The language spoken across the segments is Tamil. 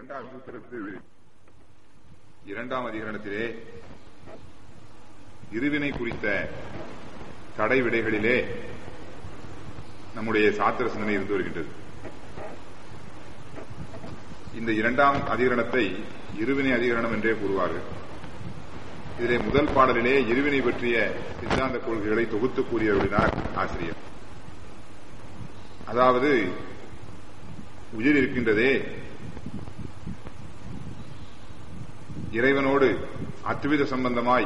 இரண்டாம் சூத்திரத்தில் இரண்டாம் அதிகரணத்திலே இருவினை குறித்த தடை விடைகளிலே நம்முடைய சாத்திர சிந்தனை இருந்து வருகின்றது இந்த இரண்டாம் அதிகரணத்தை இருவினை அதிகரணம் என்றே கூறுவார்கள் இதிலே முதல் பாடலிலே இருவினை பற்றிய சித்தாந்த கொள்கைகளை தொகுத்து கூறியவர்களினார் ஆசிரியர் அதாவது உயிர் இருக்கின்றதே இறைவனோடு அத்துவித சம்பந்தமாய்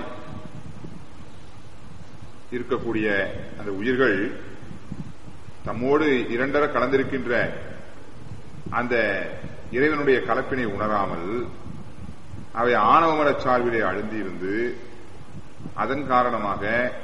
இருக்கக்கூடிய அந்த உயிர்கள் தம்மோடு இரண்டர கலந்திருக்கின்ற அந்த இறைவனுடைய கலப்பினை உணராமல் அவை ஆணவமரச் சார்பிலே அழுந்தியிருந்து அதன் காரணமாக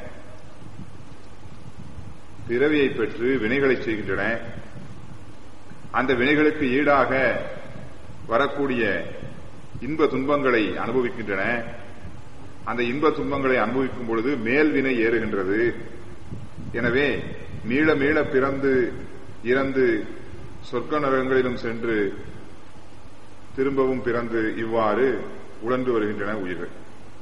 பிறவியை பெற்று வினைகளை செய்கின்றன அந்த வினைகளுக்கு ஈடாக வரக்கூடிய இன்ப துன்பங்களை அனுபவிக்கின்றன அந்த இன்ப துன்பங்களை அனுபவிக்கும் பொழுது மேல் வினை ஏறுகின்றது எனவே மீள மீள பிறந்து இறந்து சொர்க்க நரகங்களிலும் சென்று திரும்பவும் பிறந்து இவ்வாறு உழன்று வருகின்றன உயிர்கள்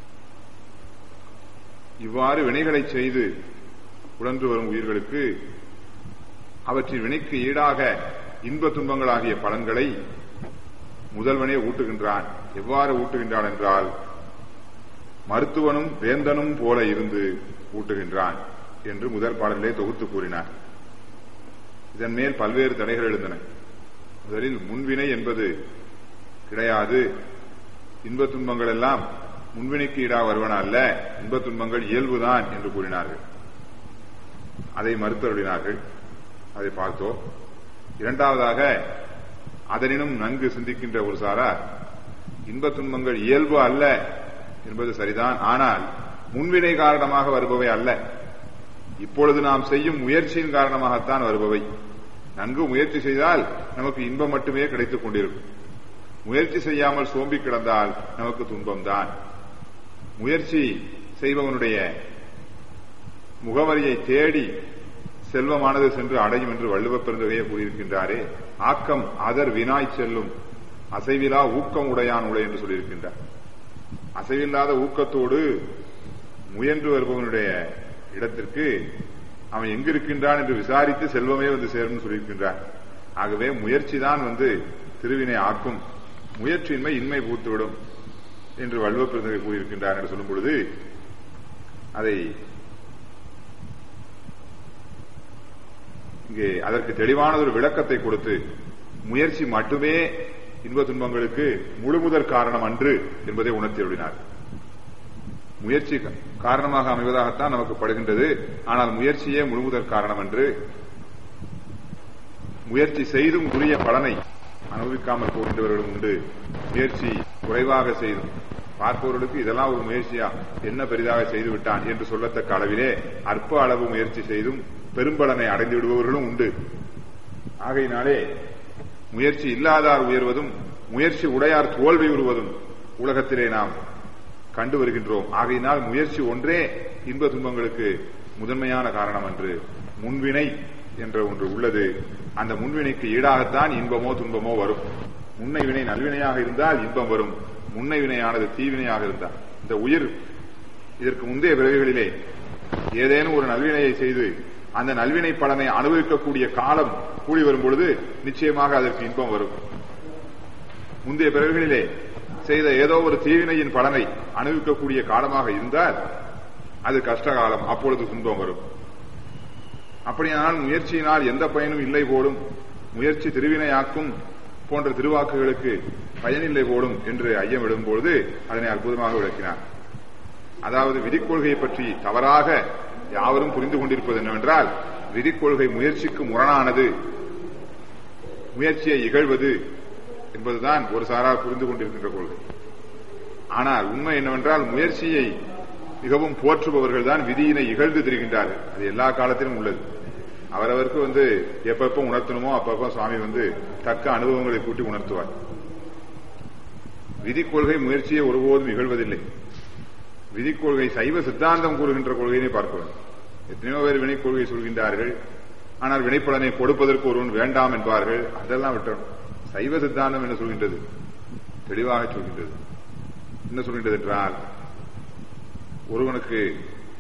இவ்வாறு வினைகளை செய்து உழன்று வரும் உயிர்களுக்கு அவற்றின் வினைக்கு ஈடாக இன்ப துன்பங்களாகிய பலன்களை முதல்வனே ஊட்டுகின்றான் எவ்வாறு ஊட்டுகின்றான் என்றால் மருத்துவனும் வேந்தனும் போல இருந்து ஊட்டுகின்றான் என்று முதல் பாடலிலே தொகுத்து கூறினார் இதன் மேல் பல்வேறு தடைகள் எழுந்தன முதலில் முன்வினை என்பது கிடையாது இன்ப துன்பங்கள் எல்லாம் முன்வினைக்கு ஈடாக வருவன அல்ல இன்ப துன்பங்கள் இயல்புதான் என்று கூறினார்கள் அதை மறுத்தருளினார்கள் அதை பார்த்தோம் இரண்டாவதாக அதனினும் நன்கு சிந்திக்கின்ற ஒரு சாரார் இன்ப துன்பங்கள் இயல்பு அல்ல என்பது சரிதான் ஆனால் முன்வினை காரணமாக வருபவை அல்ல இப்பொழுது நாம் செய்யும் முயற்சியின் காரணமாகத்தான் வருபவை நன்கு முயற்சி செய்தால் நமக்கு இன்பம் மட்டுமே கிடைத்துக் கொண்டிருக்கும் முயற்சி செய்யாமல் சோம்பி கிடந்தால் நமக்கு துன்பம்தான் முயற்சி செய்பவனுடைய முகவரியை தேடி செல்வமானது சென்று அடையும் என்று வள்ளுவ பெருந்தகையை கூறியிருக்கின்றாரே ஆக்கம் அதர் வினாய் செல்லும் அசைவிலா ஊக்கம் உடையான் உடை என்று சொல்லியிருக்கின்றார் அசைவில்லாத ஊக்கத்தோடு முயன்று வருபவனுடைய இடத்திற்கு அவன் எங்கிருக்கின்றான் என்று விசாரித்து செல்வமே வந்து சேரும் சொல்லியிருக்கின்றார் ஆகவே முயற்சி தான் வந்து திருவினை ஆக்கும் முயற்சியின்மை இன்மை பூத்துவிடும் என்று வள்ளுவ பெருந்தகை கூறியிருக்கின்றார் என்று சொல்லும் பொழுது அதை இங்கே அதற்கு தெளிவான ஒரு விளக்கத்தை கொடுத்து முயற்சி மட்டுமே இன்ப துன்பங்களுக்கு முழுமுதற் காரணம் அன்று என்பதை உணர்த்தி எழுதினார் முயற்சி காரணமாக அமைவதாகத்தான் நமக்கு படுகின்றது ஆனால் முயற்சியே முழுமுதற் காரணம் என்று முயற்சி செய்தும் உரிய பலனை அனுபவிக்காமல் போகின்றவர்களும் உண்டு முயற்சி குறைவாக செய்தும் பார்ப்பவர்களுக்கு இதெல்லாம் ஒரு முயற்சியா என்ன பெரிதாக செய்து விட்டான் என்று சொல்லத்தக்க அளவிலே அற்ப அளவு முயற்சி செய்தும் பெரும்பலனை அடைந்து விடுபவர்களும் உண்டு ஆகையினாலே முயற்சி இல்லாதார் உயர்வதும் முயற்சி உடையார் தோல்வி உறுவதும் உலகத்திலே நாம் கண்டு வருகின்றோம் ஆகையினால் முயற்சி ஒன்றே இன்ப துன்பங்களுக்கு முதன்மையான காரணம் என்று முன்வினை என்ற ஒன்று உள்ளது அந்த முன்வினைக்கு ஈடாகத்தான் இன்பமோ துன்பமோ வரும் முன்னை வினை நல்வினையாக இருந்தால் இன்பம் வரும் முன்னை வினையானது தீவினையாக இருந்தால் இந்த உயிர் இதற்கு முந்தைய பிறவிகளிலே ஏதேனும் ஒரு நல்வினையை செய்து அந்த நல்வினை பலனை அனுபவிக்கக்கூடிய காலம் கூடி வரும் பொழுது நிச்சயமாக அதற்கு இன்பம் வரும் முந்தைய பிறகுகளிலே செய்த ஏதோ ஒரு தீவினையின் பலனை அனுபவிக்கக்கூடிய காலமாக இருந்தால் அது கஷ்டகாலம் அப்பொழுது துன்பம் வரும் அப்படியானால் முயற்சியினால் எந்த பயனும் இல்லை போலும் முயற்சி திருவினையாக்கும் போன்ற திருவாக்குகளுக்கு பயனில்லை போலும் என்று ஐயம் எழும்பொழுது அதனை அற்புதமாக விளக்கினார் அதாவது விதிக்கொள்கையை பற்றி தவறாக யாவரும் புரிந்து கொண்டிருப்பது என்னவென்றால் விதிக்கொள்கை முயற்சிக்கு முரணானது முயற்சியை இகழ்வது என்பதுதான் ஒரு சாரார் புரிந்து கொண்டிருக்கின்ற கொள்கை ஆனால் உண்மை என்னவென்றால் முயற்சியை மிகவும் போற்றுபவர்கள் தான் விதியினை இகழ்ந்து திரிகின்றார்கள் அது எல்லா காலத்திலும் உள்ளது அவரவருக்கு வந்து எப்பப்ப உணர்த்தணுமோ அப்பப்ப சுவாமி வந்து தக்க அனுபவங்களை கூட்டி உணர்த்துவார் விதி கொள்கை முயற்சியை ஒருபோதும் இகழ்வதில்லை விதி கொள்கை சைவ சித்தாந்தம் கூறுகின்ற கொள்கையினை பார்க்கிறோம் எத்தனையோ பேர் வினை கொள்கை சொல்கின்றார்கள் ஆனால் வினைப்பலனை கொடுப்பதற்கு ஒருவன் வேண்டாம் என்பார்கள் அதெல்லாம் விட்டணும் சைவ சித்தாந்தம் என்ன சொல்கின்றது தெளிவாக சொல்கின்றது என்ன சொல்கின்றது என்றால் ஒருவனுக்கு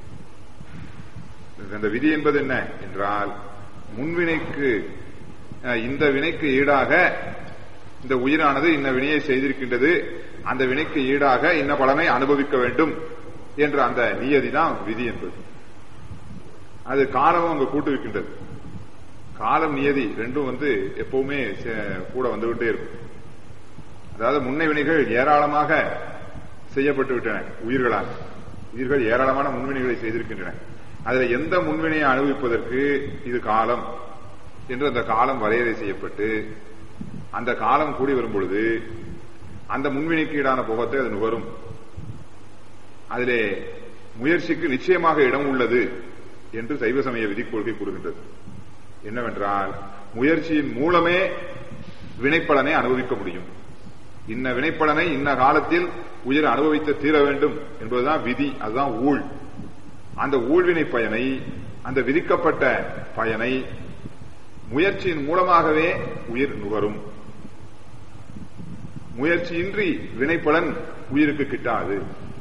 அந்த விதி என்பது என்ன என்றால் முன்வினைக்கு அஹ், இந்த வினைக்கு ஈடாக இந்த உயிரானது இன்ன வினையை செய்திருக்கின்றது அந்த வினைக்கு ஈடாக இன்ன பலனை அனுபவிக்க வேண்டும் என்ற அந்த நியதி தான் விதி என்பது அது காலமும் அங்கு கூட்டுவிக்கின்றது காலம் நியதி ரெண்டும் வந்து எப்பவுமே சே- கூட வந்துகிட்டே இருக்கும் அதாவது முன்னை வினைகள் ஏராளமாக செய்யப்பட்டு விட்டன உயிர்களால் உயிர்கள் ஏராளமான முன்வினைகளை செய்திருக்கின்றன அதில் எந்த முன்வினையை அனுபவிப்பதற்கு இது காலம் என்று அந்த காலம் வரையறை செய்யப்பட்டு அந்த காலம் கூடி வரும் பொழுது அந்த முன்வினைக்கு ஈடான போகத்தை அது நுகரும் அதிலே முயற்சிக்கு நிச்சயமாக இடம் உள்ளது என்று சைவ சமய விதிக் கொள்கை கூறுகின்றது என்னவென்றால் முயற்சியின் மூலமே வினைப்பலனை அனுபவிக்க முடியும் இன்ன வினைப்பலனை இன்ன காலத்தில் உயிர் அனுபவித்து தீர வேண்டும் என்பதுதான் விதி அதுதான் ஊழ் அந்த ஊழ்வினை பயனை அந்த விதிக்கப்பட்ட பயனை முயற்சியின் மூலமாகவே உயிர் நுகரும் முயற்சியின்றி வினைப்பலன் உயிருக்கு கிட்டாது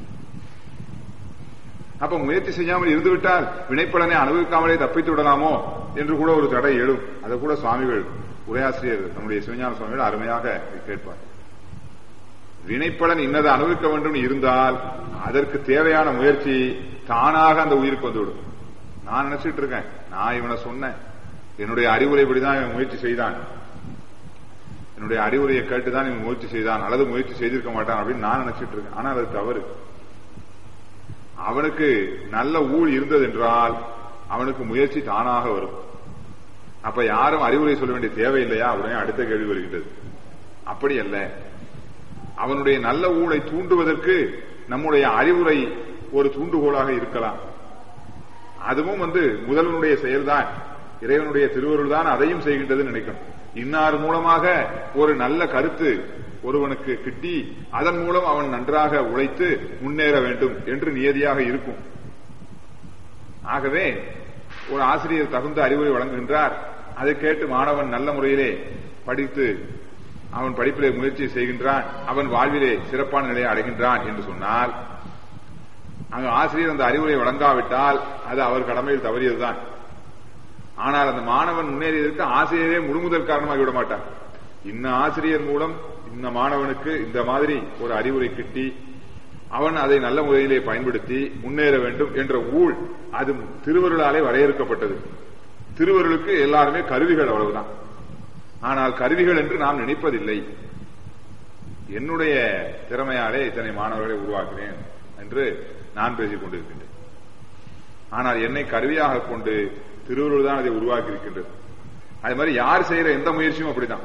அப்ப முயற்சி செய்யாமல் இருந்துவிட்டால் வினைப்பலனை அனுபவிக்காமலே தப்பித்து விடலாமோ என்று கூட ஒரு தடை எழும் அதை கூட சுவாமிகள் உரையாசிரியர் நம்முடைய சிவஞான சுவாமிகள் அருமையாக கேட்பார் வினைப்பலன் இன்னதை அனுபவிக்க வேண்டும் இருந்தால் அதற்கு தேவையான முயற்சி தானாக அந்த உயிருக்கு வந்துவிடும் நான் நினைச்சிட்டு இருக்கேன் நான் இவனை சொன்னேன் என்னுடைய அறிவுரைப்படிதான் இவன் முயற்சி செய்தான் என்னுடைய அறிவுரையை கேட்டுதான் இவன் முயற்சி செய்தான் அல்லது முயற்சி செய்திருக்க மாட்டான் அப்படின்னு நான் நினைச்சிட்டு இருக்கேன் ஆனால் அது தவறு அவனுக்கு நல்ல ஊழ் இருந்தது என்றால் அவனுக்கு முயற்சி தானாக வரும் அப்ப யாரும் அறிவுரை சொல்ல வேண்டிய தேவையில்லையா உடனே அடுத்த கேள்வி வருகின்றது அப்படி அல்ல அவனுடைய நல்ல ஊழை தூண்டுவதற்கு நம்முடைய அறிவுரை ஒரு தூண்டுகோலாக இருக்கலாம் அதுவும் வந்து முதல்வனுடைய செயல்தான் இறைவனுடைய திருவருள் தான் அதையும் செய்கின்றது நினைக்கணும் இன்னார் மூலமாக ஒரு நல்ல கருத்து ஒருவனுக்கு கிட்டி அதன் மூலம் அவன் நன்றாக உழைத்து முன்னேற வேண்டும் என்று நியதியாக இருக்கும் ஆகவே ஒரு ஆசிரியர் தகுந்த அறிவுரை வழங்குகின்றார் அதை கேட்டு மாணவன் நல்ல முறையிலே படித்து அவன் படிப்பிலே முயற்சி செய்கின்றான் அவன் வாழ்விலே சிறப்பான நிலையை அடைகின்றான் என்று சொன்னால் அங்கு ஆசிரியர் அந்த அறிவுரை வழங்காவிட்டால் அது அவர் கடமையில் தவறியதுதான் ஆனால் அந்த மாணவன் முன்னேறியதற்கு ஆசிரியரே முழுமுதல் காரணமாகி விட மாட்டார் இன்ன ஆசிரியர் மூலம் இந்த மாணவனுக்கு இந்த மாதிரி ஒரு அறிவுரை கிட்டி அவன் அதை நல்ல முறையிலே பயன்படுத்தி முன்னேற வேண்டும் என்ற ஊழ் அது திருவருளாலே வரையறுக்கப்பட்டது திருவருளுக்கு எல்லாருமே கருவிகள் அவ்வளவுதான் ஆனால் கருவிகள் என்று நாம் நினைப்பதில்லை என்னுடைய திறமையாலே இத்தனை மாணவர்களை உருவாக்கினேன் என்று நான் பேசிக் கொண்டிருக்கின்றேன் ஆனால் என்னை கருவியாக கொண்டு திருவருள் தான் அதை உருவாக்கி இருக்கின்றது அது மாதிரி யார் செய்யற எந்த முயற்சியும் அப்படிதான்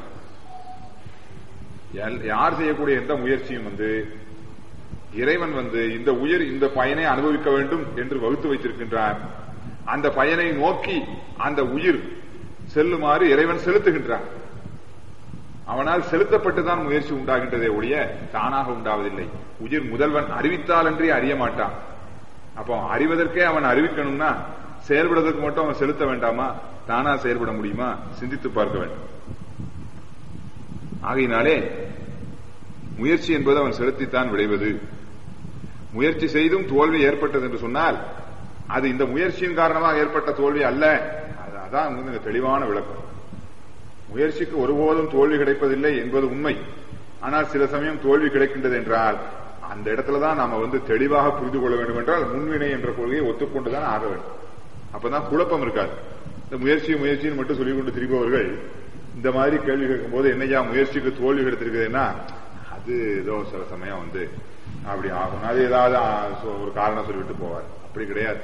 எல்- யார் செய்யக்கூடிய எந்த முயற்சியும் வந்து இறைவன் வந்து இந்த உயிர் இந்த பயனை அனுபவிக்க வேண்டும் என்று வகுத்து வைத்திருக்கின்றார் அந்த பயனை நோக்கி அந்த உயிர் செல்லுமாறு இறைவன் செலுத்துகின்றார் அவனால் செலுத்தப்பட்டுதான் முயற்சி உண்டாகின்றதே ஒழிய தானாக உண்டாவதில்லை உயிர் முதல்வன் அறிவித்தாலன்றி அறிய மாட்டான் அப்போ அறிவதற்கே அவன் அறிவிக்கணும்னா செயல்படுவதற்கு மட்டும் அவன் செலுத்த வேண்டாமா தானா செயல்பட முடியுமா சிந்தித்து பார்க்க வேண்டும் ஆகையினாலே முயற்சி என்பது அவன் செலுத்தித்தான் விளைவது முயற்சி செய்தும் தோல்வி ஏற்பட்டது என்று சொன்னால் அது இந்த முயற்சியின் காரணமாக ஏற்பட்ட தோல்வி அல்ல அது- அதான் வந்து இங்க தெளிவான விளக்கம் முயற்சிக்கு ஒருபோதும் தோல்வி கிடைப்பதில்லை என்பது உண்மை ஆனால் சில சமயம் தோல்வி கிடைக்கின்றது என்றால் அந்த இடத்துலதான் நாம வந்து தெளிவாக புரிந்து கொள்ள வேண்டும் என்றால் முன்வினை என்ற கொள்கையை ஒத்துக்கொண்டுதான் ஆக வேண்டும் அப்பதான் குழப்பம் இருக்காது இந்த முயற்சி முயற்சின்னு மட்டும் சொல்லிக் கொண்டு திரிபவர்கள் இந்த மாதிரி கேள்வி கேட்கும்போது என்னையா முயற்சிக்கு தோல்வி கிடைத்திருக்குதுன்னா அது ஏதோ சில சமயம் வந்து அப்படி ஆகும் அது ஏதாவது ஆ, சொ- ஒரு காரணம் சொல்லிவிட்டு போவார் அப்படி கிடையாது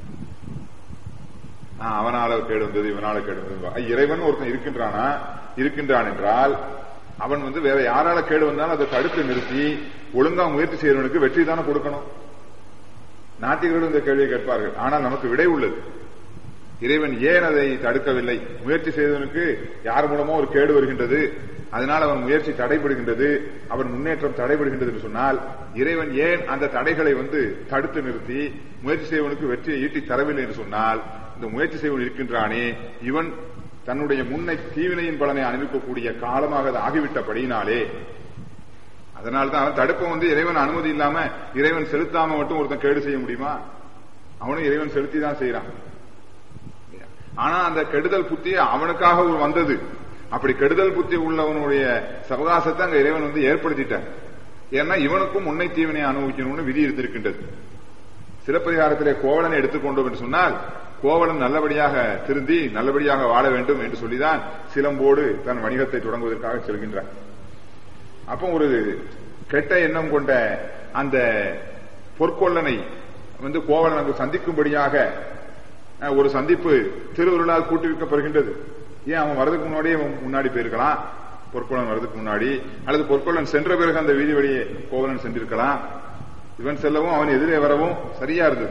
ஆ, அவனால கேடு வந்தது இவனால கேடு வந்தது ஐ, இறைவன் ஒருத்தன் இருக்கின்றானா இருக்கின்றான் என்றால் அவன் வந்து வேற யாரால கேடு வந்தாலும் அதை தடுத்து நிறுத்தி ஒழுங்கா முயற்சி செய்யறவனுக்கு வெற்றி தானே கொடுக்கணும் நாத்திகர்கள் இந்த கேள்வியை கேட்பார்கள் ஆனால் நமக்கு விடை உள்ளது இறைவன் ஏன் அதை தடுக்கவில்லை முயற்சி செய்தவனுக்கு யார் மூலமோ ஒரு கேடு வருகின்றது அதனால் அவன் முயற்சி தடைபடுகின்றது அவன் முன்னேற்றம் தடைபடுகின்றது என்று சொன்னால் இறைவன் ஏன் அந்த தடைகளை வந்து தடுத்து நிறுத்தி முயற்சி செய்வனுக்கு வெற்றியை ஈட்டி தரவில்லை என்று சொன்னால் இந்த முயற்சி செய்வன் இருக்கின்றானே இவன் தன்னுடைய முன்னை தீவினையின் பலனை அனுபவிக்கக்கூடிய காலமாக அது ஆகிவிட்டபடியினாலே அதனால்தான் அவன் தடுப்பம் வந்து இறைவன் அனுமதி இல்லாம இறைவன் செலுத்தாம மட்டும் ஒருத்தன் கேடு செய்ய முடியுமா அவனும் இறைவன் செலுத்தி தான் செய்யறான் ஆனா அந்த கெடுதல் புத்தி அவனுக்காக ஒரு வந்தது அப்படி கெடுதல் புத்தி உள்ளவனுடைய சவகாசத்தை அங்க இறைவன் வந்து ஏற்படுத்திட்டான் ஏன்னா இவனுக்கும் முன்னை தீவனை அனுபவிக்கணும்னு விதி இருந்திருக்கின்றது சிலப்பரிகாரத்திலே கோவலனை எடுத்துக்கொண்டோம் என்று சொன்னால் கோவலன் நல்லபடியாக திருந்தி நல்லபடியாக வாழ வேண்டும் என்று சொல்லிதான் சிலம்போடு தன் வணிகத்தை தொடங்குவதற்காக செல்கின்றான் அப்போ ஒரு கெட்ட எண்ணம் கொண்ட அந்த பொற்கொள்ளனை வந்து கோவலனுக்கு சந்திக்கும்படியாக அஹ், ஒரு சந்திப்பு திருவருளால் கூட்டுவிக்கப்படுகின்றது ஏன் அவன் வரதுக்கு முன்னாடியே அவன் முன்னாடி போயிருக்கலாம் பொற்கொள்ளன் வரதுக்கு முன்னாடி அல்லது பொற்கொள்ளன் சென்ற பிறகு அந்த வீதி வழியே கோவலன் சென்றிருக்கலாம் இவன் செல்லவும் அவன் எதிரே வரவும் சரியா இருந்தது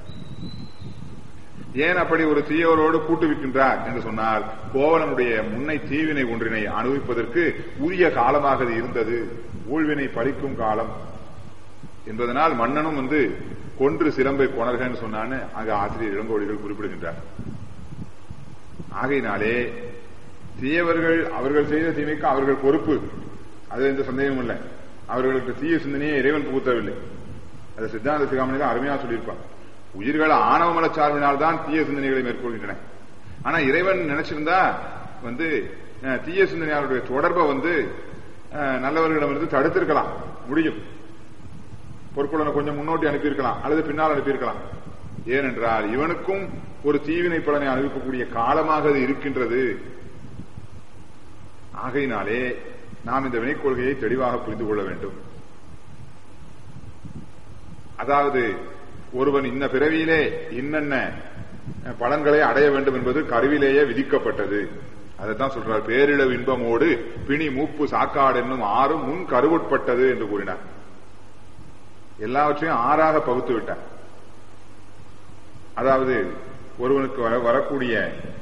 ஏன் அப்படி ஒரு தீயவரோடு கூட்டுவிக்கின்றார் என்று சொன்னால் கோவலனுடைய முன்னை தீவினை ஒன்றினை அனுபவிப்பதற்கு உரிய காலமாக அது இருந்தது ஊழ்வினை பழிக்கும் காலம் என்பதனால் மன்னனும் வந்து கொன்று சிலம்பை கொணர்கன்னு சொன்னான்னு அங்க ஆசிரியர் இளங்கோடிகள் குறிப்பிடுகின்றார் ஆகையினாலே தீயவர்கள் அவர்கள் செய்த தீமைக்கு அவர்கள் பொறுப்பு அது எந்த சந்தேகமும் இல்லை அவர்களுக்கு தீய சிந்தனையை இறைவன் புகுத்தவில்லை அது சித்தாந்த சிகாமணியில் அருமையா சொல்லியிருப்பான் உயிர்கள் ஆணவ மலச்சார்பினால் தான் தீய சிந்தனைகளை மேற்கொள்கின்றன ஆனா இறைவன் நினைச்சிருந்தா வந்து அஹ், தீய சிந்தனையாளருடைய தொடர்பை வந்து அஹ், நல்லவர்களிடமிருந்து தடுத்திருக்கலாம் முடியும் பொற்குழனை கொஞ்சம் முன்னோட்டி அனுப்பியிருக்கலாம் அல்லது பின்னால் அனுப்பியிருக்கலாம் ஏனென்றால் இவனுக்கும் ஒரு தீவினை பலனை அனுபவிக்கக்கூடிய காலமாக அது இருக்கின்றது ஆகையினாலே நாம் இந்த வினைக் கொள்கையை தெளிவாக புரிந்து கொள்ள வேண்டும் அதாவது ஒருவன் இந்த பிறவியிலே இன்னென்ன பலன்களை அடைய வேண்டும் என்பது கருவிலேயே விதிக்கப்பட்டது அதைத்தான் சொல்றார் பேரிழவு இன்பமோடு பிணி மூப்பு சாக்காடு என்னும் ஆறும் முன் கருவுட்பட்டது என்று கூறினார் எல்லாவற்றையும் ஆறாக பகுத்து விட்டார் அதாவது ஒருவனுக்கு வர- வரக்கூடிய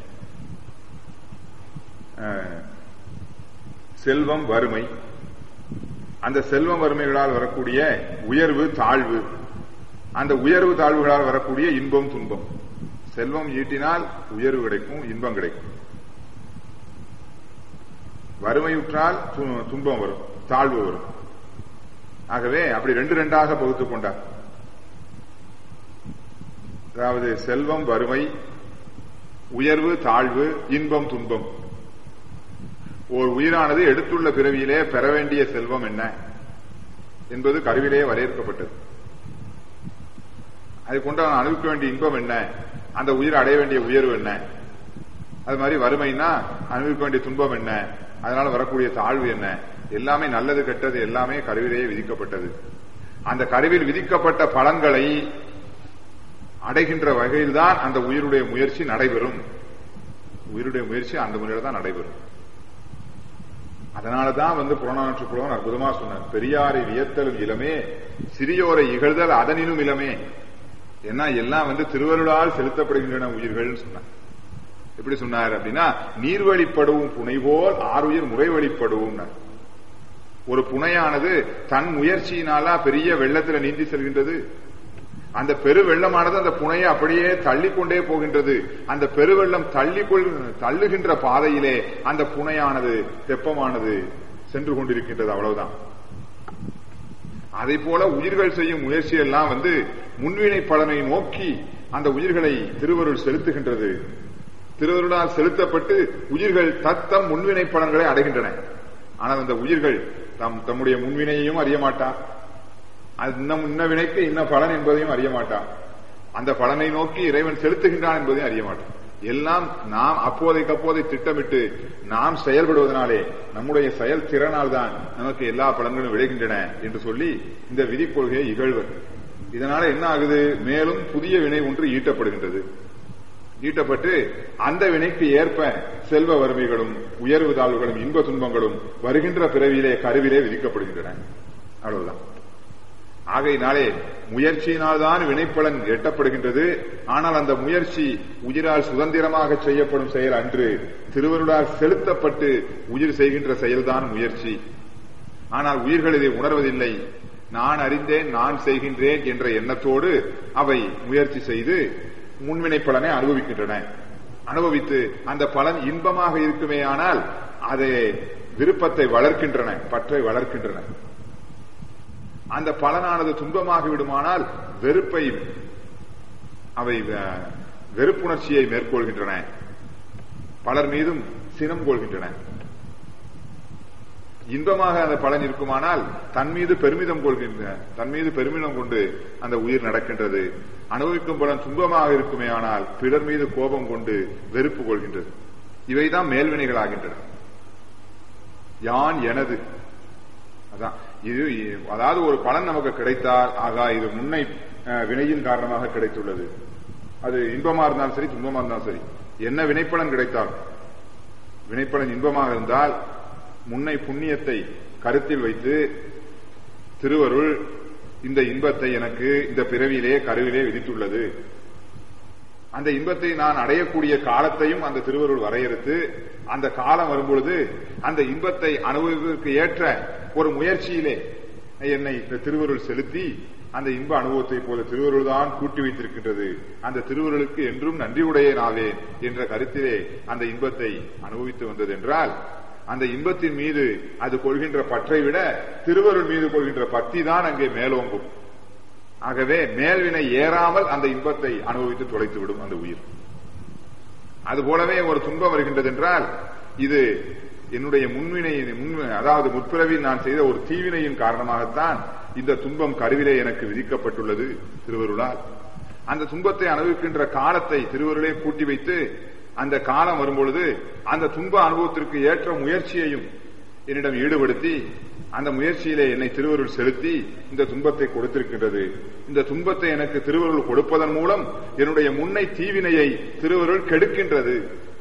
அஹ், செல்வம் வறுமை அந்த செல்வம் வறுமைகளால் வரக்கூடிய உயர்வு தாழ்வு அந்த உயர்வு தாழ்வுகளால் வரக்கூடிய இன்பம் துன்பம் செல்வம் ஈட்டினால் உயர்வு கிடைக்கும் இன்பம் கிடைக்கும் வறுமையுற்றால் து- துன்பம் வரும் தாழ்வு வரும் ஆகவே அப்படி ரெண்டு ரெண்டாக பகுத்துக் கொண்டார் அதாவது செல்வம் வறுமை உயர்வு தாழ்வு இன்பம் துன்பம் ஓர் உயிரானது எடுத்துள்ள பிறவியிலே பெற வேண்டிய செல்வம் என்ன என்பது கருவிலே வரையறுக்கப்பட்டது அதை கொண்டு அவன் அனுபவிக்க வேண்டிய இன்பம் என்ன அந்த உயிர் அடைய வேண்டிய உயர்வு என்ன அது மாதிரி வறுமைன்னா அனுபவிக்க வேண்டிய துன்பம் என்ன அதனால வரக்கூடிய தாழ்வு என்ன எல்லாமே நல்லது கெட்டது எல்லாமே கருவிலேயே விதிக்கப்பட்டது அந்த கருவில் விதிக்கப்பட்ட பலன்களை அடைகின்ற வகையில்தான் அந்த உயிருடைய முயற்சி நடைபெறும் உயிருடைய முயற்சி அந்த முறையில் தான் நடைபெறும் அதனாலதான் வந்து புறநானூற்று புலவன் அற்புதமா சொன்னார் பெரியாரை வியத்தலும் இளமே சிறியோரை இகழ்தல் அதனினும் இளமே ஏன்னா எல்லாம் வந்து திருவருளால் செலுத்தப்படுகின்றன உயிர்கள் சொன்னார் எப்படி சொன்னார் அப்படின்னா நீர்வழிப்படுவும் புனை போல் ஆறுயிர் முறைவழிப்படுவும் ஒரு புனையானது தன் முயற்சியினாலா பெரிய வெள்ளத்துல நீந்தி செல்கின்றது அந்த பெரு வெள்ளமானது அந்த புனையை அப்படியே தள்ளிக்கொண்டே போகின்றது அந்த பெருவெள்ளம் தள்ளிக்கொள் தள்ளுகின்ற பாதையிலே அந்த புனையானது தெப்பமானது சென்று கொண்டிருக்கின்றது அவ்வளவுதான் அதை போல உயிர்கள் செய்யும் முயற்சி எல்லாம் வந்து முன்வினை பலனை நோக்கி அந்த உயிர்களை திருவருள் செலுத்துகின்றது திருவருளால் செலுத்தப்பட்டு உயிர்கள் தத்தம் முன்வினை பலன்களை அடைகின்றன ஆனால் அந்த உயிர்கள் தம் தம்முடைய முன்வினையையும் அறிய மாட்டான் அது இன்னும் இன்ன வினைக்கு இன்ன பலன் என்பதையும் அறிய மாட்டான் அந்த பலனை நோக்கி இறைவன் செலுத்துகின்றான் என்பதையும் அறிய மாட்டான் எல்லாம் நாம் அப்போதைக்கு அப்போதை திட்டமிட்டு நாம் செயல்படுவதனாலே நம்முடைய செயல் திறனால் தான் நமக்கு எல்லா பலன்களும் விளைகின்றன என்று சொல்லி இந்த விதி கொள்கையை இகழ்வர் இதனால என்ன ஆகுது மேலும் புதிய வினை ஒன்று ஈட்டப்படுகின்றது ஈட்டப்பட்டு அந்த வினைக்கு ஏற்ப செல்வ வறுமைகளும் உயர்வு தாழ்வுகளும் இன்ப துன்பங்களும் வருகின்ற பிறவியிலே கருவிலே விதிக்கப்படுகின்றன அவ்வளவுதான் ஆகையினாலே முயற்சியினால்தான் வினைப்பலன் எட்டப்படுகின்றது ஆனால் அந்த முயற்சி உயிரால் சுதந்திரமாக செய்யப்படும் செயல் அன்று திருவருளால் செலுத்தப்பட்டு உயிர் செய்கின்ற செயல்தான் முயற்சி ஆனால் உயிர்கள் இதை உணர்வதில்லை நான் அறிந்தேன் நான் செய்கின்றேன் என்ற எண்ணத்தோடு அவை முயற்சி செய்து முன்வினை பலனை அனுபவிக்கின்றன அனுபவித்து அந்த பலன் இன்பமாக இருக்குமேயானால் அதை விருப்பத்தை வளர்க்கின்றன பற்றை வளர்க்கின்றன அந்த பலனானது துன்பமாகி விடுமானால் வெறுப்பை அவை அஹ், வெறுப்புணர்ச்சியை மேற்கொள்கின்றன பலர் மீதும் சினம் கொள்கின்றன இன்பமாக அந்த பலன் இருக்குமானால் தன் மீது பெருமிதம் கொள்கின்ற தன் மீது பெருமிதம் கொண்டு அந்த உயிர் நடக்கின்றது அனுபவிக்கும் பலன் துன்பமாக இருக்குமே ஆனால் பிறர் மீது கோபம் கொண்டு வெறுப்பு கொள்கின்றது இவைதான் மேல்வினைகளாகின்றன யான் எனது அதான் இது அதாவது ஒரு பலன் நமக்கு கிடைத்தால் ஆகா இது முன்னை அஹ், வினையின் காரணமாக கிடைத்துள்ளது அது இன்பமா இருந்தாலும் சரி துன்பமா இருந்தாலும் சரி என்ன வினைப்பலன் கிடைத்தாலும் வினைப்பலன் இன்பமாக இருந்தால் முன்னை புண்ணியத்தை கருத்தில் வைத்து திருவருள் இந்த இன்பத்தை எனக்கு இந்த பிறவியிலே கருவிலே விதித்துள்ளது அந்த இன்பத்தை நான் அடையக்கூடிய காலத்தையும் அந்த திருவருள் வரையறுத்து அந்த காலம் வரும்பொழுது அந்த இன்பத்தை அனுபவிப்பதற்கு ஏற்ற ஒரு முயற்சியிலே என்னை இந்த திருவருள் செலுத்தி அந்த இன்ப அனுபவத்தை போல திருவருள் தான் கூட்டி வைத்திருக்கின்றது அந்த திருவருளுக்கு என்றும் நன்றியுடையனாவேன் என்ற கருத்திலே அந்த இன்பத்தை அனுபவித்து வந்தது என்றால் அந்த இன்பத்தின் மீது அது கொள்கின்ற பற்றை விட திருவருள் மீது கொள்கின்ற பக்தி தான் அங்கே மேலோங்கும் ஆகவே மேல்வினை ஏறாமல் அந்த இன்பத்தை அனுபவித்து தொலைத்து விடும் அந்த உயிர் அதுபோலவே ஒரு துன்பம் வருகின்றது என்றால் இது என்னுடைய முன்வினை முன் அதாவது முற்பிறவில் நான் செய்த ஒரு தீவினையின் காரணமாகத்தான் இந்த துன்பம் கருவிலே எனக்கு விதிக்கப்பட்டுள்ளது திருவருளால் அந்த துன்பத்தை அனுபவிக்கின்ற காலத்தை திருவருளே கூட்டி வைத்து அந்த காலம் வரும்பொழுது அந்த துன்ப அனுபவத்திற்கு ஏற்ற முயற்சியையும் என்னிடம் ஈடுபடுத்தி அந்த முயற்சியிலே என்னை திருவருள் செலுத்தி இந்த துன்பத்தை கொடுத்திருக்கின்றது இந்த துன்பத்தை எனக்கு திருவருள் கொடுப்பதன் மூலம் என்னுடைய முன்னை தீவினையை திருவருள் கெடுக்கின்றது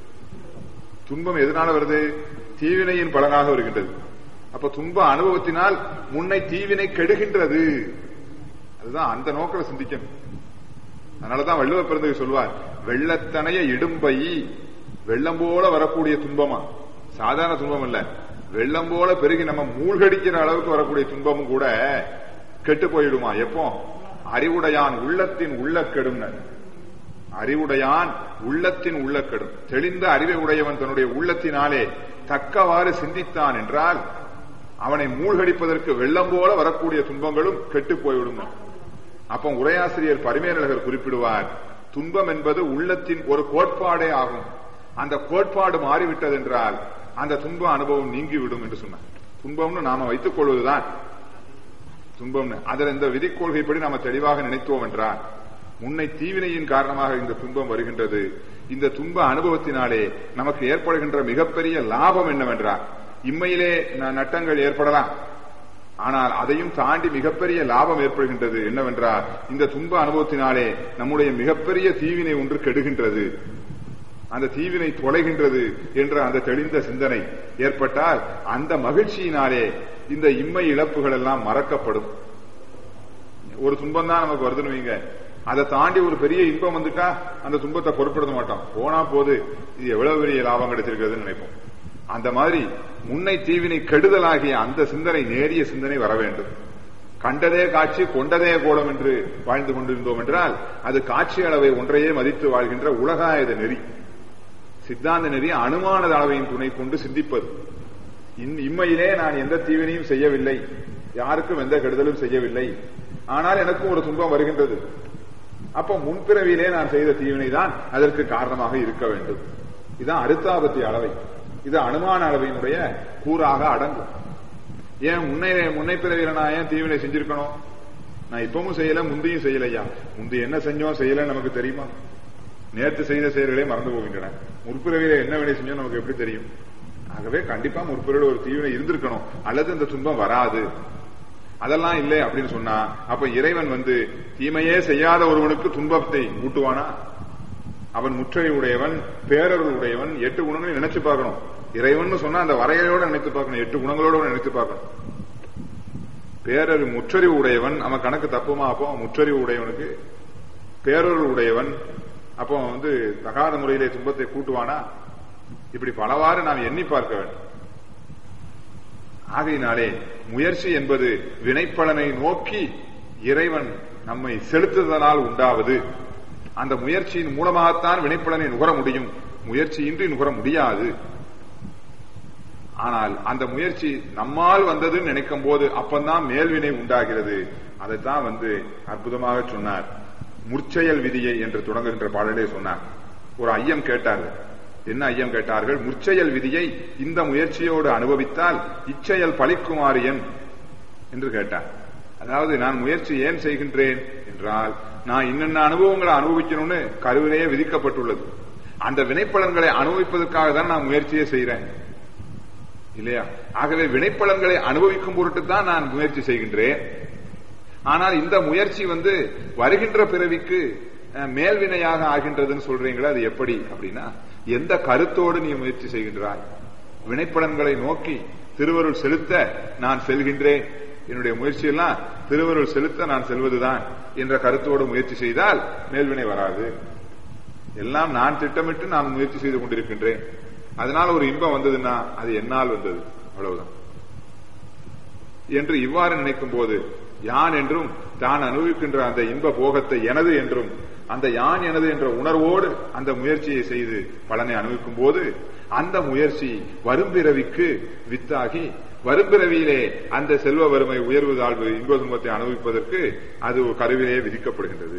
துன்பம் எதனால வருது தீவினையின் பலனாக வருகின்றது அப்ப துன்ப அனுபவத்தினால் முன்னை தீவினை கெடுகின்றது அதுதான் அந்த நோக்கில சிந்திக்கணும் அதனாலதான் வள்ளுவர் பிறந்தவை சொல்வார் வெள்ளத்தனைய இடும்பை வெள்ளம் போல வரக்கூடிய துன்பமா சாதாரண துன்பம் இல்ல வெள்ளம் போல பெருகி நம்ம மூழ்கடிக்கிற அளவுக்கு வரக்கூடிய துன்பமும் கூட கெட்டு போயிடுமா எப்போ அறிவுடையான் உள்ளத்தின் உள்ள கெடும்னு அறிவுடையான் உள்ளத்தின் உள்ள கெடும் தெளிந்த அறிவை உடையவன் தன்னுடைய உள்ளத்தினாலே தக்கவாறு சிந்தித்தான் என்றால் அவனை மூழ்கடிப்பதற்கு வெள்ளம் போல வரக்கூடிய துன்பங்களும் கெட்டு போய்விடும் அப்போ உரையாசிரியர் பரிமேலழகர் குறிப்பிடுவார் துன்பம் என்பது உள்ளத்தின் ஒரு கோட்பாடே ஆகும் அந்த கோட்பாடு மாறிவிட்டது என்றால் அந்த துன்ப அனுபவம் நீங்கிவிடும் என்று சொன்னார் துன்பம்னு நாம வைத்துக் கொள்வதுதான் துன்பம்னு அதில் இந்த விதிக் கொள்கைப்படி நாம தெளிவாக நினைத்தோம் என்றால் முன்னை தீவினையின் காரணமாக இந்த துன்பம் வருகின்றது இந்த துன்ப அனுபவத்தினாலே நமக்கு ஏற்படுகின்ற மிகப்பெரிய லாபம் என்னவென்றால் இம்மையிலே ந- நட்டங்கள் ஏற்படலாம் ஆனால் அதையும் தாண்டி மிகப்பெரிய லாபம் ஏற்படுகின்றது என்னவென்றால் இந்த துன்ப அனுபவத்தினாலே நம்முடைய மிகப்பெரிய தீவினை ஒன்று கெடுகின்றது அந்த தீவினை தொலைகின்றது என்ற அந்த தெளிந்த சிந்தனை ஏற்பட்டால் அந்த மகிழ்ச்சியினாலே இந்த இம்மை இழப்புகள் எல்லாம் மறக்கப்படும் ஒரு துன்பம் தான் நமக்கு வருதுன்னு வைங்க அதை தாண்டி ஒரு பெரிய இன்பம் வந்துட்டா அந்த துன்பத்தை பொருட்படுத்த மாட்டோம் போனா போது இது எவ்வளவு பெரிய லாபம் கிடைச்சிருக்கிறதுன்னு நினைப்போம் அந்த மாதிரி முன்னை தீவினை கெடுதலாகிய அந்த சிந்தனை நேரிய சிந்தனை வர வேண்டும் கண்டதே காட்சி கொண்டதே கோலம் என்று வாழ்ந்து கொண்டிருந்தோம் என்றால் அது காட்சி அளவை ஒன்றையே மதித்து வாழ்கின்ற உலகாயத நெறி சித்தாந்த நெறி அனுமான அளவையின் துணை கொண்டு சிந்திப்பது இன் இம்மையிலே நான் எந்த தீவினையும் செய்யவில்லை யாருக்கும் எந்த கெடுதலும் செய்யவில்லை ஆனால் எனக்கும் ஒரு துன்பம் வருகின்றது அப்ப முன்பிறவியிலே நான் செய்த தீவினை தான் அதற்கு காரணமாக இருக்க வேண்டும் இதுதான் அருத்தாபத்தி அளவை இது அனுமான அளவையினுடைய கூறாக அடங்கும் ஏன் முன்னை முன்னை பிறவியில நான் ஏன் தீவினை செஞ்சிருக்கணும் நான் இப்பவும் செய்யல முந்தையும் செய்யலையா முந்தி என்ன செஞ்சோம் செய்யல நமக்கு தெரியுமா நேற்று செய்த செயல்களே மறந்து போகின்றன முற்பிறவியில என்ன வினை செஞ்சோம் நமக்கு எப்படி தெரியும் ஆகவே கண்டிப்பா முற்பிறவில ஒரு தீவினை இருந்திருக்கணும் அல்லது இந்த துன்பம் வராது அதெல்லாம் இல்லை அப்படின்னு சொன்னா அப்ப இறைவன் வந்து தீமையே செய்யாத ஒருவனுக்கு துன்பத்தை ஊட்டுவானா அவன் முற்றை உடையவன் பேரருள் உடையவன் எட்டு குணங்களையும் நினைச்சு பார்க்கணும் இறைவன் சொன்னா அந்த வரையறையோட நினைத்து பார்க்கணும் எட்டு குணங்களோட நினைத்து பார்க்கணும் பேரறிவு முற்றறிவு உடையவன் அவன் கணக்கு தப்புமா அப்போ முற்றறிவு உடையவனுக்கு பேரருள் உடையவன் அப்போ வந்து தகாத முறையிலே துன்பத்தை கூட்டுவானா இப்படி பலவாறு நாம் எண்ணி பார்க்க வேண்டும் ஆகையினாலே முயற்சி என்பது வினைப்பலனை நோக்கி இறைவன் நம்மை செலுத்துதனால் உண்டாவது அந்த முயற்சியின் மூலமாகத்தான் வினைப்பலனை நுகர முடியும் முயற்சியின்றி நுகர முடியாது ஆனால் அந்த முயற்சி நம்மால் வந்ததுன்னு நினைக்கும் போது அப்பந்தான் மேல்வினை உண்டாகிறது அதைத்தான் வந்து அற்புதமாக சொன்னார் முற்செயல் விதியை என்று தொடங்குகின்ற பாடலே சொன்னார் ஒரு ஐயம் கேட்டார்கள் என்ன ஐயம் கேட்டார்கள் முற்செயல் விதியை இந்த முயற்சியோடு அனுபவித்தால் இச்செயல் பழிக்குமாறு என் என்று கேட்டார் அதாவது நான் முயற்சி ஏன் செய்கின்றேன் என்றால் நான் இன்னென்ன அனுபவங்களை அனுபவிக்கணும்னு கருவிலேயே விதிக்கப்பட்டுள்ளது அந்த வினைப்பலன்களை அனுபவிப்பதற்காக தான் நான் முயற்சியே செய்கிறேன் இல்லையா ஆகவே வினைப்பலன்களை அனுபவிக்கும் பொருட்டு தான் நான் முயற்சி செய்கின்றேன் ஆனால் இந்த முயற்சி வந்து வருகின்ற பிறவிக்கு அஹ், மேல்வினையாக ஆகின்றதுன்னு சொல்றீங்களா அது எப்படி அப்படின்னா எந்த கருத்தோடு நீ முயற்சி செய்கின்றாய் வினைப்பலன்களை நோக்கி திருவருள் செலுத்த நான் செல்கின்றேன் என்னுடைய முயற்சியெல்லாம் திருவருள் செலுத்த நான் செல்வதுதான் என்ற கருத்தோடு முயற்சி செய்தால் மேல்வினை வராது எல்லாம் நான் திட்டமிட்டு நான் முயற்சி செய்து கொண்டிருக்கின்றேன் அதனால ஒரு இன்பம் வந்ததுன்னா அது என்னால் வந்தது அவ்வளவுதான் என்று இவ்வாறு நினைக்கும் போது யான் என்றும் தான் அனுபவிக்கின்ற அந்த இன்ப போகத்தை எனது என்றும் அந்த யான் எனது என்ற உணர்வோடு அந்த முயற்சியை செய்து பலனை அனுபவிக்கும் போது அந்த முயற்சி வரும்பிறவிக்கு வித்தாகி வரும்பிறவியிலே அந்த செல்வ வறுமை உயர்வு தாழ்வு இன்ப துன்பத்தை அனுபவிப்பதற்கு அது ஒரு கருவிலே விதிக்கப்படுகின்றது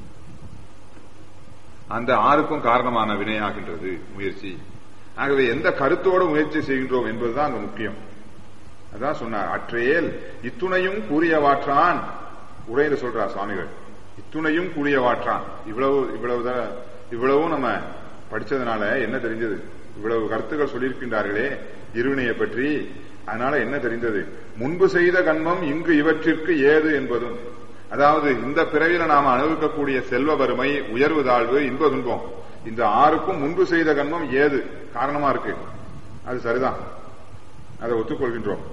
அந்த ஆறுக்கும் காரணமான வினையாகின்றது முயற்சி ஆகவே எந்த கருத்தோடு முயற்சி செய்கின்றோம் என்பதுதான் அங்க முக்கியம் அதான் சொன்னார் அற்றேல் இத்துணையும் கூறியவாற்றான் உரையில சொல்றார் சுவாமிகள் இத்துணையும் கூறியவாற்றான் இவ்வளவு இவ்வளவுதான் இவ்வளவும் நம்ம படிச்சதுனால என்ன தெரிஞ்சது இவ்வளவு கருத்துக்கள் சொல்லியிருக்கின்றார்களே இருவினையை பற்றி அதனால என்ன தெரிந்தது முன்பு செய்த கண்மம் இங்கு இவற்றிற்கு ஏது என்பதும் அதாவது இந்த பிறவியில நாம அனுபவிக்கக்கூடிய செல்வ வறுமை உயர்வு தாழ்வு இன்ப துன்பம் இந்த ஆறுக்கும் முன்பு செய்த கண்மம் ஏது காரணமா இருக்கு அது சரிதான் அதை ஒத்துக்கொள்கின்றோம்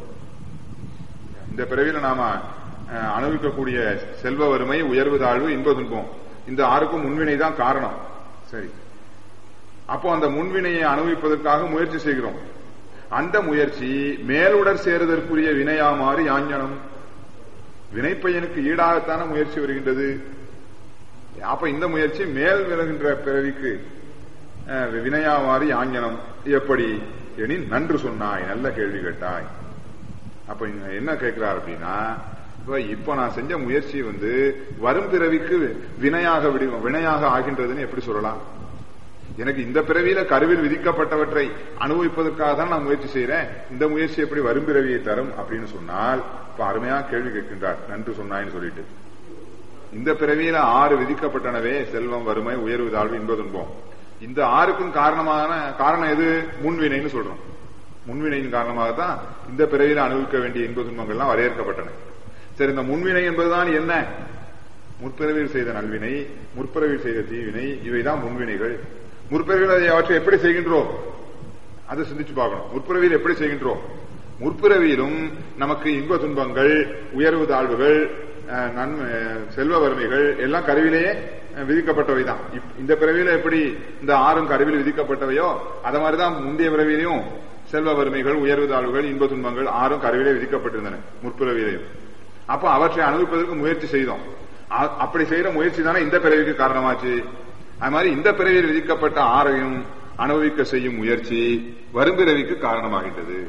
இந்த பிறவியில நாம அஹ், அனுபவிக்கக்கூடிய செல்வ வறுமை உயர்வு தாழ்வு இன்ப துன்பம் இந்த ஆறுக்கும் முன்வினை தான் காரணம் சரி அப்போ அந்த முன்வினையை அனுபவிப்பதற்காக முயற்சி செய்கிறோம் அந்த முயற்சி மேலுடர் சேருதற்குரிய வினையாமாறு யாஞனம் வினைப்பையனுக்கு ஈடாகத்தான முயற்சி வருகின்றது அப்ப இந்த முயற்சி மேல் விலகின்ற பிறவிக்கு அஹ், வினையாமாறு யாஞனம் எப்படி எனின் நன்று சொன்னாய் நல்ல கேள்வி கேட்டாய் அப்ப இங்க என்ன கேட்கிறார் அப்படின்னா இப்ப இப்ப நான் செஞ்ச முயற்சி வந்து வரும் பிறவிக்கு வினையாக விடு வினையாக ஆகின்றதுன்னு எப்படி சொல்லலாம் எனக்கு இந்த பிறவியில கருவில் விதிக்கப்பட்டவற்றை அனுபவிப்பதற்காக தான் நான் முயற்சி செய்யறேன் இந்த முயற்சி எப்படி வரும் பிறவியை தரும் அப்படின்னு சொன்னால் இப்ப அருமையா கேள்வி கேட்கின்றார் நன்று சொன்னாயின்னு சொல்லிட்டு இந்த பிறவியில ஆறு விதிக்கப்பட்டனவே செல்வம் வறுமை உயர்வு தாழ்வு இன்ப துன்பம் இந்த ஆறுக்கும் காரணமான காரணம் எது முன்வினைன்னு சொல்றோம் முன்வினையின் காரணமாக தான் இந்த பிறவியில அனுபவிக்க வேண்டிய இன்ப துன்பங்கள்லாம் வரையறுக்கப்பட்டன சரி இந்த முன்வினை என்பதுதான் என்ன முற்பிறவியில் செய்த நல்வினை முற்பிறவியில் செய்த தீவினை இவைதான் முன்வினைகள் முற்பிறவியில் அதை அவற்றை எப்படி செய்கின்றோம் அதை சிந்திச்சு பார்க்கணும் முற்பிறவியில் எப்படி செய்கின்றோம் முற்பிறவியிலும் நமக்கு இன்ப துன்பங்கள் உயர்வு தாழ்வுகள் அஹ், நன்மை அஹ், செல்வ வறுமைகள் எல்லாம் கருவிலேயே அஹ், விதிக்கப்பட்டவைதான் இப்- இந்த பிறவியில எப்படி இந்த ஆறும் கருவில் விதிக்கப்பட்டவையோ அத மாதிரிதான் முந்தைய பிறவியிலையும் செல்வ வறுமைகள் உயர்வு தாழ்வுகள் இன்ப துன்பங்கள் ஆறும் கருவிலே விதிக்கப்பட்டிருந்தன முற்பிறவியிலையும் அப்ப அவற்றை அனுபவிப்பதற்கு முயற்சி செய்தோம் அ- அப்படி செய்யற முயற்சி தானே இந்த பிறவிக்கு காரணமாச்சு அது மாதிரி இந்த பிறவியில் விதிக்கப்பட்ட ஆறையும் அனுபவிக்க செய்யும் முயற்சி வரும்பிறவிக்கு காரணமாகின்றது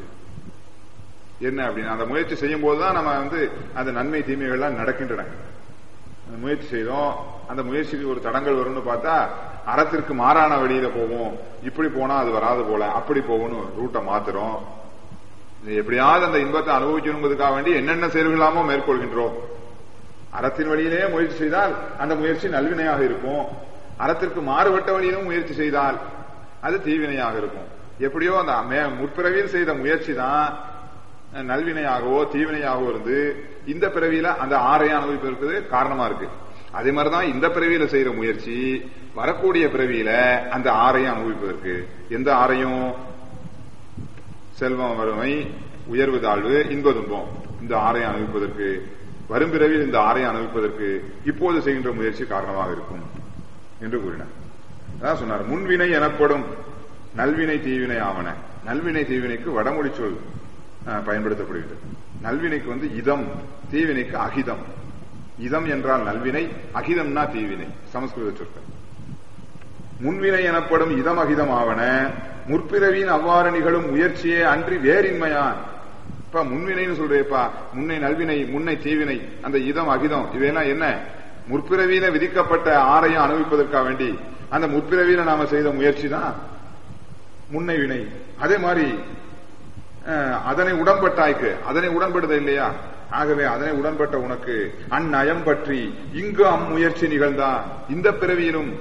என்ன அப்படின்னா அந்த முயற்சி செய்யும் போதுதான் நம்ம வந்து அந்த நன்மை தீமைகள்லாம் நடக்கின்றன அந்த முயற்சி செய்தோம் அந்த முயற்சிக்கு ஒரு தடங்கள் வரும்னு பார்த்தா அறத்திற்கு மாறான வழியில போவோம் இப்படி போனா அது வராது போல அப்படி போகணும் ரூட்டை மாத்துறோம் இது எப்படியாவது அந்த இன்பத்தை அனுபவிக்கணுங்கிறதுக்காக வேண்டி என்னென்ன செயல்களாமோ மேற்கொள்கின்றோம் அறத்தின் வழியிலே முயற்சி செய்தால் அந்த முயற்சி நல்வினையாக இருக்கும் அறத்திற்கு மாறுபட்ட வழியிலும் முயற்சி செய்தால் அது தீவினையாக இருக்கும் எப்படியோ அந்த மே- முற்பிறவியில் செய்த முயற்சி தான் நல்வினையாகவோ தீவினையாகவோ இருந்து இந்த பிறவியில அந்த ஆறையை அனுபவிப்பதற்கு காரணமா இருக்கு அதே மாதிரிதான் இந்த பிறவியில செய்யற முயற்சி வரக்கூடிய பிறவியில அந்த ஆறையும் அனுபவிப்பதற்கு எந்த ஆறையும் செல்வம் வறுமை உயர்வு தாழ்வு இன்ப துன்பம் இந்த ஆறை அனுபவிப்பதற்கு வரும் பிறவில் இந்த ஆறை அனுபவிப்பதற்கு இப்போது செய்கின்ற முயற்சி காரணமாக இருக்கும் என்று கூறினார் அதான் சொன்னார் முன்வினை எனப்படும் நல்வினை தீவினை ஆவன நல்வினை தீவினைக்கு வடமொழி சொல் அஹ், பயன்படுத்தப்படுகிறது நல்வினைக்கு வந்து இதம் தீவினைக்கு அகிதம் இதம் என்றால் நல்வினை அகிதம்னா தீவினை சமஸ்கிருத சொற்கள் முன்வினை எனப்படும் இதமகிதமாவன முற்பிறவியின் அவ்வாறு நிகழும் முயற்சியே அன்றி வேறின்மையான் இப்ப முன்வினைன்னு சொல்றேப்பா முன்னை நல்வினை முன்னை தீவினை அந்த இதம் அகிதம் இவையெல்லாம் என்ன முற்பிறவியில விதிக்கப்பட்ட ஆரையும் அனுபவிப்பதற்காக வேண்டி அந்த முற்பிறவியில நாம செய்த முயற்சி தான் முன்னை வினை அதே மாதிரி அஹ், அதனை உடன்பட்டாய்க்கு அதனை உடன்படுத இல்லையா ஆகவே அதனை உடன்பட்ட உனக்கு அந்நயம் பற்றி இங்கு அம்முயற்சி நிகழ்ந்தா இந்த பிறவியிலும்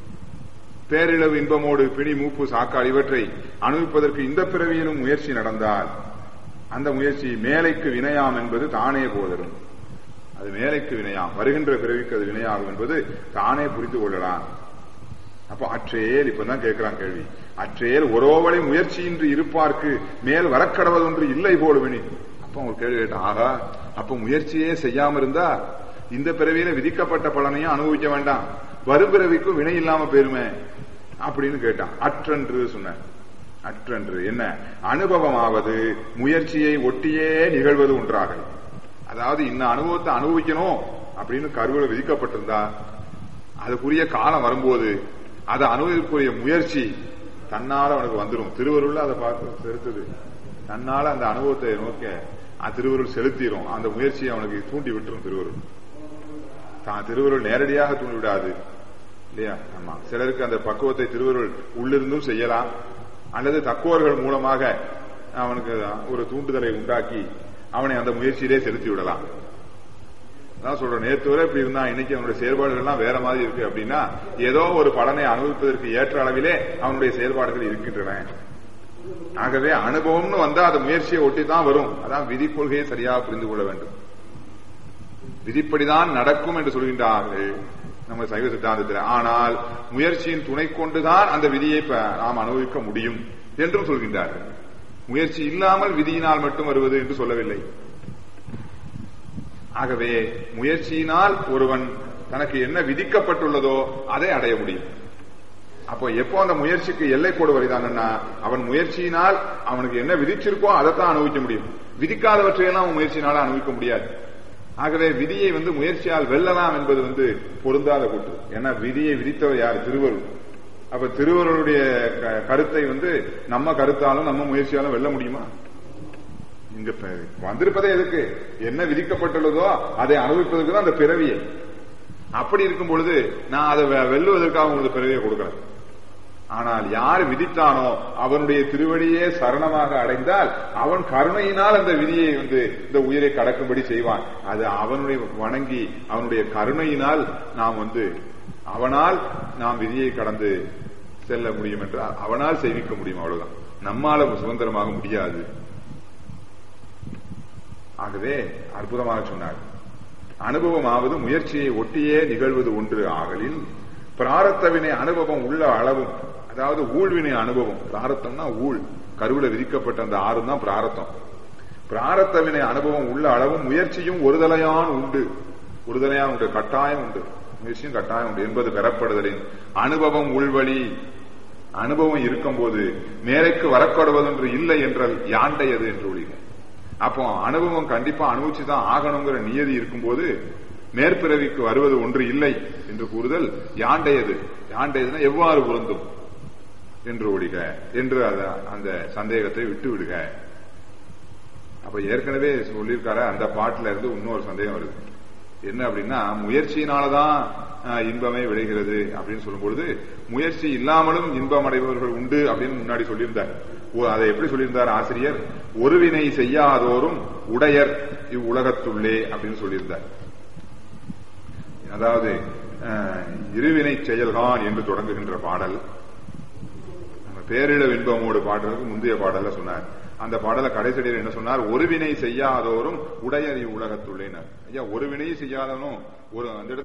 பேரிழவு இன்பமோடு பிணி மூப்பு சாக்காடு இவற்றை அனுபவிப்பதற்கு இந்த பிறவியிலும் முயற்சி நடந்தால் அந்த முயற்சி மேலைக்கு வினையாம் என்பது தானே போதரும் அது மேலைக்கு வினையாம் வருகின்ற பிறவிக்கு அது வினையாகும் என்பது தானே புரிந்து கொள்ளலாம் அப்போ அற்றேல் இப்பதான் கேட்கிறான் கேள்வி அற்றேல் ஒரோவழி முயற்சியின்றி இருப்பார்க்கு மேல் வரக்கடவதொன்று இல்லை போடுவனி அப்ப ஒரு கேள்வி கேட்டான் ஆகா அப்ப முயற்சியே செய்யாம இருந்தா இந்த பிறவியில விதிக்கப்பட்ட பலனையும் அனுபவிக்க வேண்டாம் வரும் பிறவிக்கும் வினை இல்லாம போயிருமே அப்படின்னு கேட்டான் அற்றன்று சொன்ன அற்றன்று என்ன அனுபவமாவது முயற்சியை ஒட்டியே நிகழ்வது ஒன்றாக அதாவது இந்த அனுபவத்தை அனுபவிக்கணும் அப்படின்னு கருவில விதிக்கப்பட்டிருந்தா அதுக்குரிய காலம் வரும்போது அதை அனுபவிக்கக்கூடிய முயற்சி தன்னால அவனுக்கு வந்துடும் திருவருள்ல அதை பார்த்து செலுத்துது தன்னால அந்த அனுபவத்தை நோக்க அந்த திருவருள் செலுத்திடும் அந்த முயற்சியை அவனுக்கு தூண்டி விட்டுரும் திருவருள் தான் திருவருள் நேரடியாக தூண்டி விடாது இல்லையா ஆமா சிலருக்கு அந்த பக்குவத்தை திருவருள் உள்ளிருந்தும் செய்யலாம் அல்லது தக்குவர்கள் மூலமாக அவனுக்கு ஒரு தூண்டுதலை உண்டாக்கி அவனை அந்த முயற்சியிலே செலுத்தி விடலாம் அதான் சொல்றேன் நேற்று வரை இப்படி இருந்தா இன்னைக்கு அவனுடைய செயல்பாடுகள் எல்லாம் வேற மாதிரி இருக்கு அப்படின்னா ஏதோ ஒரு பலனை அனுபவிப்பதற்கு ஏற்ற அளவிலே அவனுடைய செயல்பாடுகள் இருக்கின்றன ஆகவே அனுபவம்னு வந்தா அது முயற்சியை ஒட்டி தான் வரும் அதான் விதி கொள்கையை சரியாக புரிந்து கொள்ள வேண்டும் விதிப்படிதான் நடக்கும் என்று சொல்கின்றார்கள் நம்ம சைவ சித்தாந்தத்தில் ஆனால் முயற்சியின் துணை கொண்டுதான் அந்த விதியை இப்ப நாம் அனுபவிக்க முடியும் என்றும் சொல்கின்றார்கள் முயற்சி இல்லாமல் விதியினால் மட்டும் வருவது என்று சொல்லவில்லை ஆகவே முயற்சியினால் ஒருவன் தனக்கு என்ன விதிக்கப்பட்டுள்ளதோ அதை அடைய முடியும் அப்போ எப்போ அந்த முயற்சிக்கு எல்லை கோடு வருதாங்கன்னா அவன் முயற்சியினால் அவனுக்கு என்ன விதிச்சிருக்கோ அதைத்தான் அனுபவிக்க முடியும் விதிக்காதவற்றையெல்லாம் அவன் முயற்சியினால அனுபவிக்க முடியாது ஆகவே விதியை வந்து முயற்சியால் வெல்லலாம் என்பது வந்து பொருந்தாத கூட்டு ஏன்னா விதியை விதித்தவர் யார் திருவருள் அப்ப திருவருளுடைய க- கருத்தை வந்து நம்ம கருத்தாலும் நம்ம முயற்சியாலும் வெல்ல முடியுமா இங்க ப- வந்திருப்பதே எதுக்கு என்ன விதிக்கப்பட்டுள்ளதோ அதை அனுபவிப்பதற்கு தான் அந்த பிறவியை அப்படி இருக்கும் பொழுது நான் அதை வெ- வெல்லுவதற்காக உங்களுக்கு பிறவியை கொடுக்கிறேன் ஆனால் யார் விதித்தானோ அவனுடைய திருவடியே சரணமாக அடைந்தால் அவன் கருணையினால் அந்த விதியை வந்து இந்த உயிரை கடக்கும்படி செய்வான் அது அவனுடைய வணங்கி அவனுடைய கருணையினால் நாம் வந்து அவனால் நாம் விதியை கடந்து செல்ல முடியும் என்றால் அவனால் செய்விக்க முடியும் அவ்வளவுதான் நம்மால சுதந்திரமாக முடியாது ஆகவே அற்புதமாக சொன்னார் அனுபவமாவது முயற்சியை ஒட்டியே நிகழ்வது ஒன்று ஆகலில் பிராரத்தவினை அனுபவம் உள்ள அளவும் அதாவது ஊழ்வினை அனுபவம் பிராரத்தம்னா ஊழ் கருவில விதிக்கப்பட்ட அந்த ஆறும் தான் பிராரத்தம் பிராரத்தவினை அனுபவம் உள்ள அளவும் முயற்சியும் ஒருதலையான் உண்டு ஒருதலையான் உண்டு கட்டாயம் உண்டு முயற்சியும் கட்டாயம் உண்டு என்பது பெறப்படுதலின் அனுபவம் உள்வழி அனுபவம் இருக்கும்போது மேலைக்கு வரப்படுவதொன்று இல்லை என்றால் யாண்டையது என்று ஒழிக அப்போ அனுபவம் கண்டிப்பா அனுபவிச்சுதான் ஆகணுங்கிற நியதி இருக்கும்போது மேற்பிறவிக்கு வருவது ஒன்று இல்லை என்று கூறுதல் யாண்டையது யாண்டையதுன்னா எவ்வாறு பொருந்தும் என்று ஒழிக என்று அத- அந்த சந்தேகத்தை விட்டு விடுக அப்ப ஏற்கனவே சொல்லியிருக்காரு அந்த பாட்டுல இருந்து இன்னொரு சந்தேகம் வருது என்ன அப்படின்னா முயற்சியினாலதான் அஹ், இன்பமே விளைகிறது அப்படின்னு சொல்லும்பொழுது முயற்சி இல்லாமலும் இன்பம் அடைபவர்கள் உண்டு அப்படின்னு முன்னாடி சொல்லியிருந்தார் ஓ, அதை எப்படி சொல்லியிருந்தார் ஆசிரியர் ஒருவினை செய்யாதோரும் உடையர் இவ்வுலகத்துள்ளே அப்படின்னு சொல்லியிருந்தார் அதாவது அஹ், இருவினை செயல்கான் என்று தொடங்குகின்ற பாடல் நம்ம பேரிட இன்பமோடு பாடுறதுக்கு முந்தைய பாடல்ல சொன்னார் அந்த பாடல கடைசடியில் என்ன சொன்னார் ஒருவினை செய்யாதோரும் உடையர் இவ்வுலகத்துள்ளேனர் ஐயா ஒரு வினையும் செய்யாதவனும் ஒரு அந்த இடத்துல